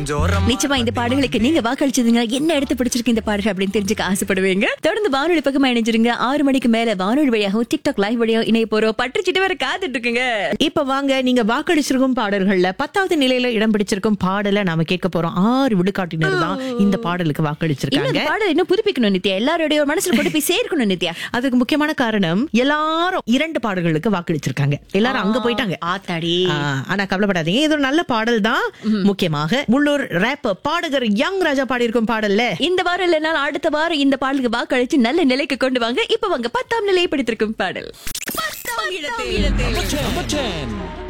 கொஞ்சம் நிச்சயமா இந்த பாடல்களுக்கு நீங்க வாக்களிச்சதுங்க என்ன எடுத்து பிடிச்சிருக்கு இந்த பாடல் அப்படின்னு தெரிஞ்சுக்க ஆசைப்படுவீங்க தொடர்ந்து வானொலி பக்கமா இணைஞ்சிருங்க ஆறு மணிக்கு மேல வானொலி வழியாகவும் டிக்டாக் லைவ் வழியாகவும் இணைய போறோம் பற்றுச்சிட்டு வர காத்துட்டு இருக்குங்க இப்ப வாங்க நீங்க வாக்களிச்சிருக்கும் பாடல்கள்ல பத்தாவது நிலையில இடம் பிடிச்சிருக்கும் பாடலை நாம கேட்க போறோம் ஆறு விழுக்காட்டினர் தான் இந்த பாடலுக்கு இன்னும் வாக்களிச்சிருக்காங்க இந்த பாடல் இன்னும் புதுப்பிக்கணும் நித்யா எல்லாருடைய மனசுல கொண்டு போய் சேர்க்கணும் நித்யா அதுக்கு முக்கியமான காரணம் எல்லாரும் இரண்டு பாடல்களுக்கு வாக்களிச்சிருக்காங்க எல்லாரும் அங்க போயிட்டாங்க ஆத்தாடி ஆ, ஆனா கவலைப்படாதீங்க இது ஒரு நல்ல பாடல் தான் முக்கியமாக உள்ளூர் ரேப் பாடகர் யங் ராஜா பாடியிருக்கும் பாடல்ல இந்த வாரம் இல்லைனாலும் அடுத்த வாரம் இந்த பாடலுக்கு வாக்களிச்சு நல்ல நிலைக்கு கொண்டு வாங்க இப்ப வாங்க பத்தாம் நிலையை பிடித்திருக்கும் பாடல் Number 10.